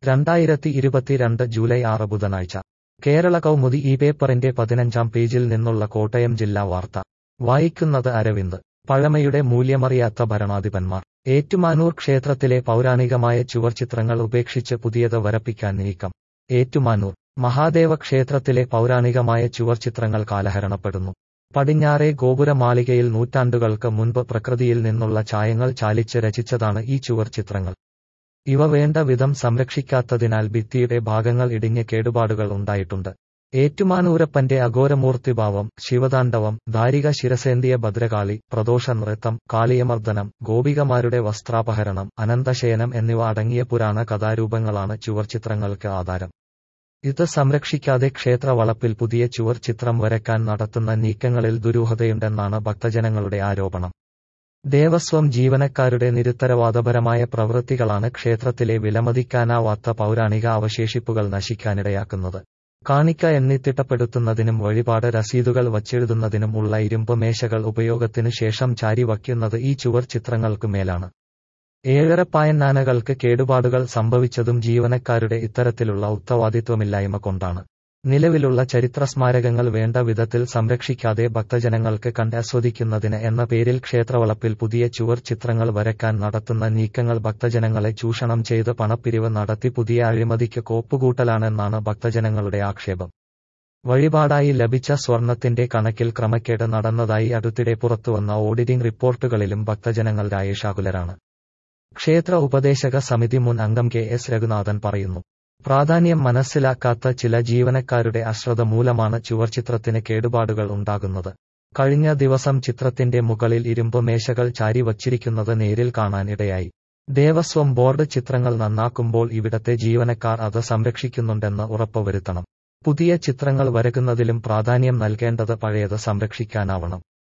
രണ്ടായിരത്തി ഇരുപത്തിരണ്ട് ജൂലൈ ആറ് ബുധനാഴ്ച കേരള കൗമുദി ഈ പേപ്പറിന്റെ പതിനഞ്ചാം പേജിൽ നിന്നുള്ള കോട്ടയം ജില്ലാ വാർത്ത വായിക്കുന്നത് അരവിന്ദ് പഴമയുടെ മൂല്യമറിയാത്ത ഭരണാധിപന്മാർ ഏറ്റുമാനൂർ ക്ഷേത്രത്തിലെ പൗരാണികമായ ചുവർച്ചിത്രങ്ങൾ ഉപേക്ഷിച്ച് പുതിയത് വരപ്പിക്കാൻ നീക്കം ഏറ്റുമാനൂർ മഹാദേവ ക്ഷേത്രത്തിലെ പൗരാണികമായ ചുവർച്ചിത്രങ്ങൾ കാലഹരണപ്പെടുന്നു പടിഞ്ഞാറേ ഗോപുരമാളികയിൽ നൂറ്റാണ്ടുകൾക്ക് മുൻപ് പ്രകൃതിയിൽ നിന്നുള്ള ഛായങ്ങൾ ചാലിച്ച് രചിച്ചതാണ് ഈ ചുവർച്ചിത്രങ്ങൾ ഇവ വേണ്ട വിധം സംരക്ഷിക്കാത്തതിനാൽ ഭിത്തിയുടെ ഭാഗങ്ങൾ ഇടിഞ്ഞ് കേടുപാടുകൾ ഉണ്ടായിട്ടുണ്ട് ഏറ്റുമാനൂരപ്പന്റെ അഘോരമൂർത്തിഭാവം ശിവതാണ്ഡവം ധാരിക ശിരസേന്തിയ ഭദ്രകാളി പ്രദോഷ നൃത്തം കാളിയമർദ്ദനം ഗോപികമാരുടെ വസ്ത്രാപഹരണം അനന്തശയനം എന്നിവ അടങ്ങിയ പുരാണ കഥാരൂപങ്ങളാണ് ചുവർച്ചിത്രങ്ങൾക്ക് ആധാരം ഇത് സംരക്ഷിക്കാതെ ക്ഷേത്ര വളപ്പിൽ പുതിയ ചുവർ ചിത്രം വരയ്ക്കാൻ നടത്തുന്ന നീക്കങ്ങളിൽ ദുരൂഹതയുണ്ടെന്നാണ് ഭക്തജനങ്ങളുടെ ആരോപണം ദേവസ്വം ജീവനക്കാരുടെ നിരുത്തരവാദപരമായ പ്രവൃത്തികളാണ് ക്ഷേത്രത്തിലെ വിലമതിക്കാനാവാത്ത പൗരാണിക അവശേഷിപ്പുകൾ നശിക്കാനിടയാക്കുന്നത് കാണിക്ക എണ്ണിത്തിട്ടപ്പെടുത്തുന്നതിനും വഴിപാട് രസീതുകൾ വച്ചെഴുതുന്നതിനും ഉള്ള ഇരുമ്പ് മേശകൾ ഉപയോഗത്തിനു ശേഷം ചാരി വയ്ക്കുന്നത് ഈ ചുവർ ചിത്രങ്ങൾക്കു മേലാണ് ഏഴരപ്പായന്നാനകൾക്ക് കേടുപാടുകൾ സംഭവിച്ചതും ജീവനക്കാരുടെ ഇത്തരത്തിലുള്ള ഉത്തരവാദിത്വമില്ലായ്മ കൊണ്ടാണ് നിലവിലുള്ള ചരിത്ര സ്മാരകങ്ങൾ വേണ്ട വിധത്തിൽ സംരക്ഷിക്കാതെ ഭക്തജനങ്ങൾക്ക് കണ്ടാസ്വദിക്കുന്നതിന് എന്ന പേരിൽ ക്ഷേത്രവളപ്പിൽ പുതിയ ചുവർ ചിത്രങ്ങൾ വരയ്ക്കാൻ നടത്തുന്ന നീക്കങ്ങൾ ഭക്തജനങ്ങളെ ചൂഷണം ചെയ്ത് പണപ്പിരിവ് നടത്തി പുതിയ അഴിമതിക്ക് കോപ്പുകൂട്ടലാണെന്നാണ് ഭക്തജനങ്ങളുടെ ആക്ഷേപം വഴിപാടായി ലഭിച്ച സ്വർണത്തിന്റെ കണക്കിൽ ക്രമക്കേട് നടന്നതായി അടുത്തിടെ പുറത്തുവന്ന ഓഡിറ്റിംഗ് റിപ്പോർട്ടുകളിലും ഭക്തജനങ്ങൾ രായേഷാകുലരാണ് ക്ഷേത്ര ഉപദേശക സമിതി മുൻ അംഗം കെ എസ് രഘുനാഥൻ പറയുന്നു പ്രാധാന്യം മനസ്സിലാക്കാത്ത ചില ജീവനക്കാരുടെ അശ്രദ്ധ മൂലമാണ് ചുവർച്ചിത്രത്തിന് കേടുപാടുകൾ ഉണ്ടാകുന്നത് കഴിഞ്ഞ ദിവസം ചിത്രത്തിന്റെ മുകളിൽ ഇരുമ്പ് മേശകൾ ചാരി വച്ചിരിക്കുന്നത് നേരിൽ കാണാൻ ഇടയായി ദേവസ്വം ബോർഡ് ചിത്രങ്ങൾ നന്നാക്കുമ്പോൾ ഇവിടത്തെ ജീവനക്കാർ അത് സംരക്ഷിക്കുന്നുണ്ടെന്ന് ഉറപ്പുവരുത്തണം പുതിയ ചിത്രങ്ങൾ വരയ്ക്കുന്നതിലും പ്രാധാന്യം നൽകേണ്ടത് പഴയത് സംരക്ഷിക്കാനാവണം